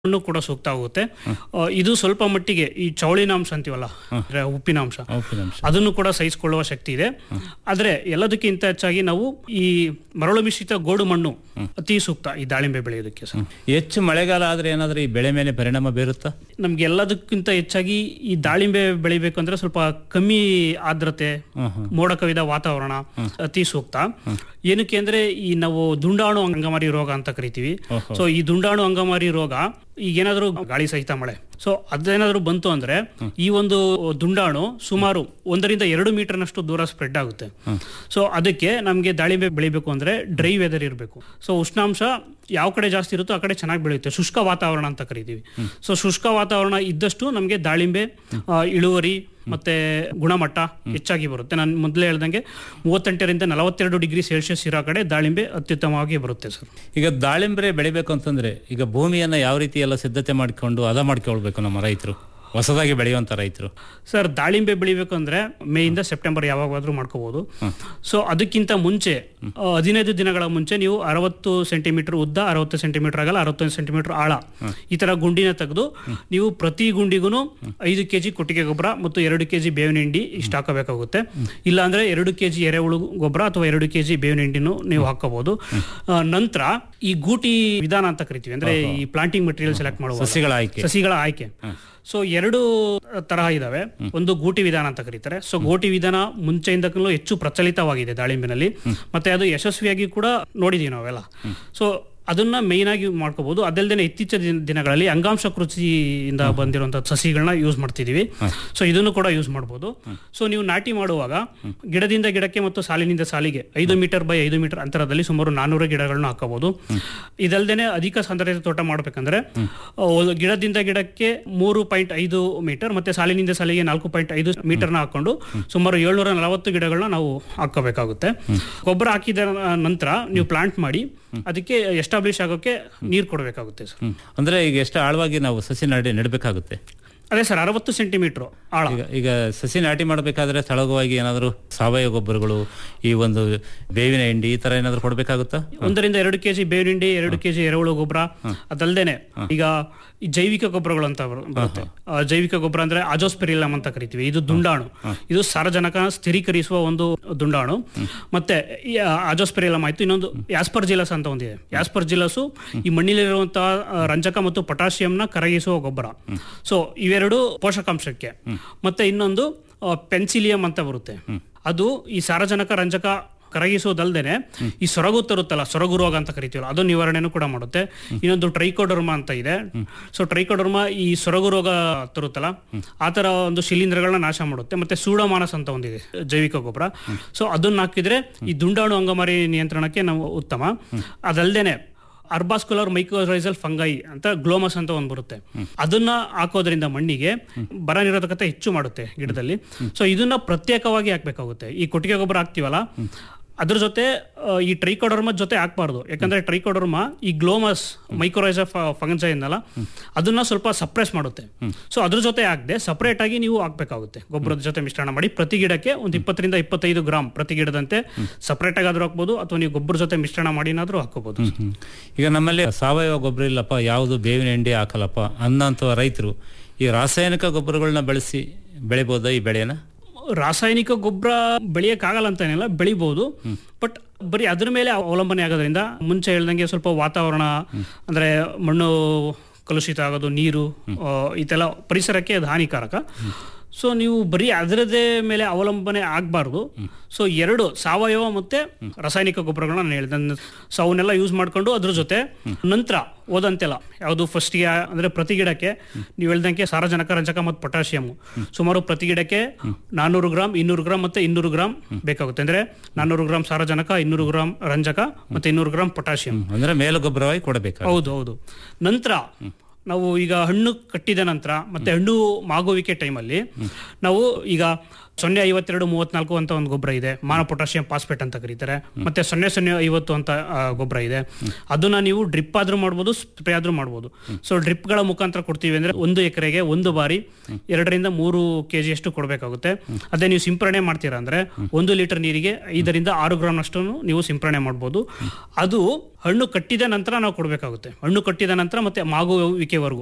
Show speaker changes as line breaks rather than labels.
ಹಣ್ಣು ಕೂಡ ಸೂಕ್ತ ಆಗುತ್ತೆ ಆ, ಇದು ಸ್ವಲ್ಪ ಮಟ್ಟಿಗೆ ಈ ಚೌಳಿನಾಂಶ ಅಂತೀವಲ್ಲ ಅಂದ್ರೆ ಉಪ್ಪಿನಾಂಶ
ಉಪ್ಪಿನಾಂಶ
ಅದನ್ನು ಕೂಡ ಸಹಿಸಿಕೊಳ್ಳುವ ಶಕ್ತಿ ಇದೆ ಆದ್ರೆ ಎಲ್ಲದಕ್ಕಿಂತ ಹೆಚ್ಚಾಗಿ ನಾವು ಈ ಮರಳು ಮಿಶ್ರಿತ ಗೋಡು ಮಣ್ಣು ಅತಿ ಸೂಕ್ತ ಈ ದಾಳಿಂಬೆ ಬೆಳೆಯೋದಕ್ಕೆ ಸರ್
ಹೆಚ್ಚು ಮಳೆಗಾಲ ಆದ್ರೆ ಏನಾದ್ರೂ ಈ ಬೆಳೆ ಮೇಲೆ ಪರಿಣಾಮ ಬೀರುತ್ತಾ
ನಮ್ಗೆ ಎಲ್ಲದಕ್ಕಿಂತ ಹೆಚ್ಚಾಗಿ ಈ ದಾಳಿಂಬೆ ಬೆಳಿಬೇಕು ಅಂದ್ರೆ ಸ್ವಲ್ಪ ಕಮ್ಮಿ ಆರ್ದ್ರತೆ ಮೋಡ ಕವಿದ ವಾತಾವರಣ ಅತಿ ಸೂಕ್ತ ಏನಕ್ಕೆ ಅಂದ್ರೆ ಈ ನಾವು ದುಂಡಾಣು ಅಂಗಮಾರಿ ರೋಗ ಅಂತ ಕರಿತೀವಿ ಸೊ ಈ ದುಂಡಾಣು ಅಂಗಮಾರಿ ರೋಗ ಈಗ ಏನಾದರೂ ಗಾಳಿ ಸಹಿತ ಮಳೆ ಸೊ ಅದೇನಾದ್ರೂ ಬಂತು ಅಂದ್ರೆ ಈ ಒಂದು ದುಂಡಾಣು ಸುಮಾರು ಒಂದರಿಂದ ಎರಡು ಮೀಟರ್ನಷ್ಟು ದೂರ ಸ್ಪ್ರೆಡ್ ಆಗುತ್ತೆ ಸೊ ಅದಕ್ಕೆ ನಮಗೆ ದಾಳಿಂಬೆ ಬೆಳಿಬೇಕು ಅಂದ್ರೆ ಡ್ರೈ ವೆದರ್ ಇರಬೇಕು ಸೊ ಉಷ್ಣಾಂಶ ಯಾವ ಕಡೆ ಜಾಸ್ತಿ ಇರುತ್ತೋ ಆ ಕಡೆ ಚೆನ್ನಾಗಿ ಬೆಳೆಯುತ್ತೆ ಶುಷ್ಕ ವಾತಾವರಣ ಅಂತ ಕರಿತೀವಿ ಸೊ ಶುಷ್ಕ ವಾತಾವರಣ ಇದ್ದಷ್ಟು ನಮಗೆ ದಾಳಿಂಬೆ ಆ, ಇಳುವರಿ ಮತ್ತೆ ಗುಣಮಟ್ಟ ಹೆಚ್ಚಾಗಿ ಬರುತ್ತೆ ನಾನು ಮೊದಲೇ ಹೇಳ್ದಂಗೆ ಮೂವತ್ತೆಂಟರಿಂದ ನಲವತ್ತೆರಡು ಡಿಗ್ರಿ ಸೆಲ್ಸಿಯಸ್ ಇರೋ ಕಡೆ ದಾಳಿಂಬೆ ಅತ್ಯುತ್ತಮವಾಗಿ ಬರುತ್ತೆ ಸರ್
ಈಗ ದಾಳಿಂಬೆ ಬೆಳಿಬೇಕು ಅಂತಂದ್ರೆ ಈಗ ಭೂಮಿಯನ್ನ ಯಾವ ರೀತಿ ಎಲ್ಲ ಸಿದ್ಧತೆ ಮಾಡಿಕೊಂಡು ಹದ ಮಾಡ್ಕೊಳ್ಬೇಕು ನಮ್ಮ ರೈತರು ಹೊಸದಾಗಿ ಬೆಳೆಯುವಂತ ರೈತರು
ಸರ್ ದಾಳಿಂಬೆ ಬೆಳಿಬೇಕು ಅಂದ್ರೆ ಮೇಯಿಂದ ಸೆಪ್ಟೆಂಬರ್ ಯಾವಾಗಾದ್ರೂ ಮಾಡ್ಕೋಬಹುದು ಸೊ ಅದಕ್ಕಿಂತ ಮುಂಚೆ ಆ, ಹದಿನೈದು ದಿನಗಳ ಮುಂಚೆ ನೀವು ಅರವತ್ತು ಸೆಂಟಿಮೀಟರ್ ಉದ್ದ ಅರವತ್ತು ಸೆಂಟಿಮೀಟರ್ ಆಗಲ್ಲ ಅರವತ್ತೊಂದು ಸೆಂಟಿಮೀಟರ್ ಆಳ ಈ ತರ ಗುಂಡಿನ ತೆಗೆದು ನೀವು ಪ್ರತಿ ಗುಂಡಿಗೂ ಐದು ಕೆಜಿ ಕೊಟ್ಟಿಗೆ ಗೊಬ್ಬರ ಮತ್ತು ಎರಡು ಕೆಜಿ ಬೇವಿನ ಹಿಂಡಿ ಇಷ್ಟು ಹಾಕಬೇಕಾಗುತ್ತೆ ಇಲ್ಲ ಅಂದ್ರೆ ಎರಡು ಕೆಜಿ ಎರೆಹುಳು ಗೊಬ್ಬರ ಅಥವಾ ಎರಡು ಕೆಜಿ ಬೇವಿನ ಹಿಂಡಿನೂ ನೀವು ಹಾಕೋಬಹುದು ನಂತರ ಈ ಗೂಟಿ ವಿಧಾನ ಅಂತ ಕರಿತೀವಿ ಅಂದ್ರೆ ಈ ಪ್ಲಾಂಟಿಂಗ್ ಮೆಟೀರಿಯಲ್ ಸೆಲೆಕ್ಟ್ ಮಾಡುವ
ಸಸಿಗಳ ಆಯ್ಕೆ
ಸಸಿಗಳ ಆಯ್ಕೆ ಸೊ ಎರಡು ತರಹ ಇದಾವೆ ಒಂದು ಗೂಟಿ ವಿಧಾನ ಅಂತ ಕರೀತಾರೆ ಸೊ ಗೋಟಿ ವಿಧಾನ ಮುಂಚೆಯಿಂದಲೂ ಹೆಚ್ಚು ಪ್ರಚಲಿತವಾಗಿದೆ ದಾಳಿಂಬಿನಲ್ಲಿ ಮತ್ತೆ ಅದು ಯಶಸ್ವಿಯಾಗಿ ಕೂಡ ನೋಡಿದೀವಿ ನಾವೆಲ್ಲ ಸೊ ಅದನ್ನ ಮೇಯ್ನ್ ಆಗಿ ಮಾಡ್ಕೋಬಹುದು ಅದಲ್ಲದೆ ಇತ್ತೀಚಿನ ದಿನ- ದಿನಗಳಲ್ಲಿ ಅಂಗಾಂಶ ಕೃಷಿಯಿಂದ ಬಂದಿರುವಂತಹ ಸಸಿಗಳನ್ನ ಯೂಸ್ ಮಾಡ್ತಿದೀವಿ ಸೊ ಇದನ್ನು ಕೂಡ ಯೂಸ್ ಮಾಡ್ಬೋದು ಸೊ ನೀವು ನಾಟಿ ಮಾಡುವಾಗ ಗಿಡದಿಂದ ಗಿಡಕ್ಕೆ ಮತ್ತು ಸಾಲಿನಿಂದ ಸಾಲಿಗೆ ಐದು ಮೀಟರ್ ಬೈ ಐದು ಮೀಟರ್ ಅಂತರದಲ್ಲಿ ಸುಮಾರು ನಾನೂರು ಗಿಡಗಳನ್ನ ಹಾಕಬಹುದು ಇದಲ್ದೇನೆ ಅಧಿಕ ಸಾಂದ್ರತೆ ತೋಟ ಮಾಡ್ಬೇಕಂದ್ರೆ ಆ, ಒಂದು ಗಿಡದಿಂದ ಗಿಡಕ್ಕೆ ಮೂರು ಪಾಯಿಂಟ್ ಐದು ಮೀಟರ್ ಮತ್ತೆ ಸಾಲಿನಿಂದ ಸಾಲಿಗೆ ನಾಲ್ಕು ಪಾಯಿಂಟ್ ಐದು ಮೀಟರ್ನ ಹಾಕೊಂಡು ಸುಮಾರು ಏಳ್ನೂರ ನಲವತ್ತು ಗಿಡಗಳನ್ನ ನಾವು ಹಾಕೋಬೇಕಾಗುತ್ತೆ ಗೊಬ್ಬರ ಹಾಕಿದ ನಂತರ ನೀವು ಪ್ಲಾಂಟ್ ಮಾಡಿ ಅದಕ್ಕೆ ಎಸ್ಟಾಬ್ಲಿಷ್ ಆಗೋಕೆ ನೀರು ಕೊಡಬೇಕಾಗುತ್ತೆ ಸರ್
ಹ್ಮ್. ಅಂದ್ರೆ ಈಗ ಎಷ್ಟು ಆಳವಾಗಿ ನಾವು ಸಸಿ ನಾಟಿ ನೆಡಬೇಕಾಗುತ್ತೆ
ಅದೇ ಸರ್ ಅರವತ್ತು ಸೆಂಟಿಮೀಟರ್ ಆಳ
ಈಗ ಈಗ ಸಸಿ ನಾಟಿ ಮಾಡಬೇಕಾದ್ರೆ ಸ್ಥಳವಾಗಿ ಏನಾದರೂ ಸಾವಯವ ಗೊಬ್ಬರಗಳು ಈ ಒಂದು ಬೇವಿನ ಹಿಂಡಿ ಈ ತರ ಏನಾದರೂ ಕೊಡಬೇಕಾಗುತ್ತಾ
ಒಂದರಿಂದ ಎರಡು ಕೆಜಿ ಬೇವಿನ ಹಿಂಡಿ ಎರಡು ಕೆಜಿ ಎರೆಹುಳು ಗೊಬ್ಬರ ಅದಲ್ದೇನೆ ಈಗ ಈ ಜೈವಿಕ ಗೊಬ್ಬರಗಳು ಅಂತ ಬರು- ಬರುತ್ತೆ ಆ, ಜೈವಿಕ ಗೊಬ್ಬರ ಅಂದ್ರೆ ಅಜೋಸ್ಪೆರಿಲಮ್ ಅಂತ ಕರಿತೀವಿ ಇದು ದುಂಡಾಣು ಇದು ಸಾರಜನಕ ಸ್ಥಿರೀಕರಿಸುವ ಒಂದು ದುಂಡಾಣು ಮತ್ತೆ ಈ ಅಜೋಸ್ಪೆರಿಲಮ್ ಆಯ್ತು ಇನ್ನೊಂದು ಯಾಸ್ಪರ್ಜಿಲಸ್ ಅಂತ ಒಂದಿದೆ ಯಾಸ್ಪರ್ಜಿಲಸು ಈ ಮಣ್ಣಿಲಿರುವಂತಹ ಆ, ರಂಜಕ ಮತ್ತು ಪೊಟ್ಯಾಷಿಯಂನ ಕರಗಿಸುವ ಗೊಬ್ಬರ ಸೊ ಇವೆರಡು ಪೋಷಕಾಂಶಕ್ಕೆ ಮತ್ತೆ ಇನ್ನೊಂದು ಪೆನ್ಸಿಲಿಯಂ ಅಂತ ಬರುತ್ತೆ ಅದು ಈ ಸಾರಜನಕ ರಂಜಕ ಕರಗಿಸೋದಲ್ದೇನೆ ಈ ಸೊರಗು ತರುತ್ತಲ್ಲ ಸೊರಗು ರೋಗ ಅಂತ ಕರಿತೀವಲ್ಲ ಅದು ನಿವಾರಣೆನೂ ಕೂಡ ಮಾಡುತ್ತೆ ಇನ್ನೊಂದು ಟ್ರೈಕೋಡರ್ಮ ಅಂತ ಇದೆ ಸೊ ಟ್ರೈಕೋಡರ್ಮ ಈ ಸೊರಗು ರೋಗ ತರುತ್ತಲ್ಲ ಆ ತರ ಒಂದು ಶಿಲೀಂಧ್ರಗಳನ್ನ ನಾಶ ಮಾಡುತ್ತೆ ಮತ್ತೆ ಸೂಡೋಮಾನಸ್ ಅಂತ ಒಂದಿದೆ ಜೈವಿಕ ಗೊಬ್ಬರ ಸೊ ಅದನ್ನ ಹಾಕಿದ್ರೆ ಈ ದುಂಡಾಣು ಅಂಗಮಾರಿ ನಿಯಂತ್ರಣಕ್ಕೆ ನಾವು ಉತ್ತಮ ಅದಲ್ದೇನೆ ಅರ್ಬಾಸ್ಕುಲರ್ ಮೈಕ್ರೋರೈಸಲ್ ಫಂಗೈ ಅಂತ ಗ್ಲೋಮಸ್ ಅಂತ ಒಂದು ಬರುತ್ತೆ ಅದನ್ನ ಹಾಕೋದ್ರಿಂದ ಮಣ್ಣಿಗೆ ಬರ ನಿರೋಧಕತೆ ಹೆಚ್ಚು ಮಾಡುತ್ತೆ ಗಿಡದಲ್ಲಿ ಸೊ ಇದನ್ನ ಪ್ರತ್ಯೇಕವಾಗಿ ಹಾಕ್ಬೇಕಾಗುತ್ತೆ ಈ ಕೊಟ್ಟಿಗೆ ಗೊಬ್ಬರ ಹಾಕ್ತಿವಲ್ಲ ಅದ್ರ ಜೊತೆ ಆ, ಈ ಟ್ರೈಕೋಡರ್ಮ ಜೊತೆ ಹಾಕ್ಬಾರ್ದು ಯಾಕಂದ್ರೆ ಟ್ರೈಕೋಡರ್ಮ ಈ ಗ್ಲೋಮಸ್ ಮೈಕ್ರೋರೈಸ ಫಂಗನ್ಸೈ ಏನಲ್ಲ ಅದನ್ನ ಸ್ವಲ್ಪ ಸಪ್ರೆಸ್ ಮಾಡುತ್ತೆ ಸೊ ಅದ್ರ ಜೊತೆ ಹಾಕದೆ ಸಪರೇಟ್ ಆಗಿ ನೀವು ಹಾಕ್ಬೇಕಾಗುತ್ತೆ ಗೊಬ್ಬರದ ಜೊತೆ ಮಿಶ್ರಣ ಮಾಡಿ ಪ್ರತಿ ಗಿಡಕ್ಕೆ ಒಂದು ಇಪ್ಪತ್ತರಿಂದ ಇಪ್ಪತ್ತೈದು ಗ್ರಾಮ್ ಪ್ರತಿ ಗಿಡದಂತೆ ಸಪರೇಟ್ ಆಗಾದ್ರೂ ಹಾಕ್ಬೋದು ಅಥವಾ ನೀವು ಗೊಬ್ಬರ ಜೊತೆ ಮಿಶ್ರಣ ಮಾಡಿನಾದ್ರೂ ಹಾಕೋಬಹುದು
ಹ್ಮ್. ಈಗ ನಮ್ಮಲ್ಲಿ ಸಾವಯವ ಗೊಬ್ಬರ ಇಲ್ಲಪ್ಪ ಯಾವುದು ಬೇವಿನ ಹಿಂಡಿ ಹಾಕಲ್ಲಪ್ಪ ಅನ್ನೋಂಥ ರೈತರು ಈ ರಾಸಾಯನಿಕ ಗೊಬ್ಬರಗಳನ್ನ ಬಳಸಿ ಬೆಳಿಬೋದಾ ಈ ಬೆಳೆಯನ್ನ
ರಾಸಾಯನಿಕ ಗೊಬ್ಬರ ಬೆಳೆಯಕ್ಕಾಗಲ್ಲ ಅಂತ ಏನಿಲ್ಲ ಬೆಳಿಬಹುದು ಬಟ್ ಬರೀ ಅದ್ರ ಮೇಲೆ ಅವಲಂಬನೆ ಆಗೋದ್ರಿಂದ ಮುಂಚೆ ಹೇಳ್ದಂಗೆ ಸ್ವಲ್ಪ ವಾತಾವರಣ ಅಂದ್ರೆ ಮಣ್ಣು ಕಲುಷಿತ ಆಗೋದು ನೀರು ಆ, ಇದೆಲ್ಲ ಪರಿಸರಕ್ಕೆ ಅದು ಹಾನಿಕಾರಕ ಸೊ ನೀವು ಬರೀ ಅದರದೇ ಮೇಲೆ ಅವಲಂಬನೆ ಆಗಬಾರ್ದು ಸೊ ಎರಡು ಸಾವಯವ ಮತ್ತೆ ರಾಸಾಯನಿಕ ಗೊಬ್ಬರಗಳನ್ನ ನಾನು ಹೇಳಿದೆ ಸೊ ಅವನ್ನೆಲ್ಲ ಯೂಸ್ ಮಾಡ್ಕೊಂಡು ಅದ್ರ ಜೊತೆ ನಂತರ ಓದಂತೆಲ್ಲ ಯಾವುದು ಫಸ್ಟ್ಗೆ ಅಂದ್ರೆ ಪ್ರತಿ ಗಿಡಕ್ಕೆ ನೀವು ಹೇಳ್ದಂಗೆ ಸಾರಜನಕ ರಂಜಕ ಮತ್ತು ಪೊಟ್ಯಾಷಿಯಮ್ ಸುಮಾರು ಪ್ರತಿ ಗಿಡಕ್ಕೆ ನಾನ್ನೂರು ಗ್ರಾಮ್ ಇನ್ನೂರು ಗ್ರಾಮ್ ಮತ್ತೆ ಇನ್ನೂರು ಗ್ರಾಮ್ ಬೇಕಾಗುತ್ತೆ ಅಂದ್ರೆ ನಾನ್ನೂರು ಗ್ರಾಮ್ ಸಾರಜನಕ ಇನ್ನೂರು ಗ್ರಾಮ್ ರಂಜಕ ಮತ್ತೆ ಇನ್ನೂರು ಗ್ರಾಮ್ ಪೊಟ್ಯಾಷಿಯಂ
ಅಂದ್ರೆ ಮೇಲು ಗೊಬ್ಬರವಾಗಿ ಕೊಡಬೇಕು
ಹೌದು ಹೌದು ನಂತರ ನಾವು ಈಗ ಹಣ್ಣು ಕಟ್ಟಿದ ನಂತರ ಮತ್ತೆ ಹಣ್ಣು ಮಾಗುವಿಕೆ ಟೈಮಲ್ಲಿ ನಾವು ಈಗ ಸೊನ್ನೆ ಐವತ್ತೆರಡು ಮೂವತ್ನಾಲ್ಕು ಅಂತ ಒಂದು ಗೊಬ್ಬರ ಇದೆ ಮಾನ ಪೊಟ್ಯಾಷಿಯಂ ಫಾಸ್ಫೇಟ್ ಅಂತ ಕರೀತಾರೆ ಮತ್ತೆ ಸೊನ್ನೆ ಸೊನ್ನೆ ಐವತ್ತು ಅಂತ ಆ, ಗೊಬ್ಬರ ಇದೆ ಅದನ್ನ ನೀವು ಡ್ರಿಪ್ ಆದ್ರೂ ಮಾಡ್ಬೋದು ಸ್ಪ್ರೇ ಆದ್ರೂ ಮಾಡ್ಬೋದು ಸೊ ಡ್ರಿಪ್ಗಳ ಮುಖಾಂತರ ಕೊಡ್ತೀವಿ ಅಂದ್ರೆ ಒಂದು ಎಕರೆಗೆ ಒಂದು ಬಾರಿ ಎರಡರಿಂದ ಮೂರು ಕೆಜಿ ಅಷ್ಟು ಕೊಡಬೇಕಾಗುತ್ತೆ ಅದೇ ನೀವು ಸಿಂಪರಣೆ ಮಾಡ್ತೀರಾ ಅಂದ್ರೆ ಒಂದು ಲೀಟರ್ ನೀರಿಗೆ ಐದರಿಂದ ಆರು ಗ್ರಾಮ್ ಅಷ್ಟು ನೀವು ಸಿಂಪರಣೆ ಮಾಡ್ಬೋದು ಅದು ಹಣ್ಣು ಕಟ್ಟಿದ ನಂತರ ನಾವು ಕೊಡಬೇಕಾಗುತ್ತೆ ಹಣ್ಣು ಕಟ್ಟಿದ ನಂತರ ಮತ್ತೆ ಮಾಗುವಿಕೆ ಎನ್ ಪಿ ಕೆ ವರೆಗೂ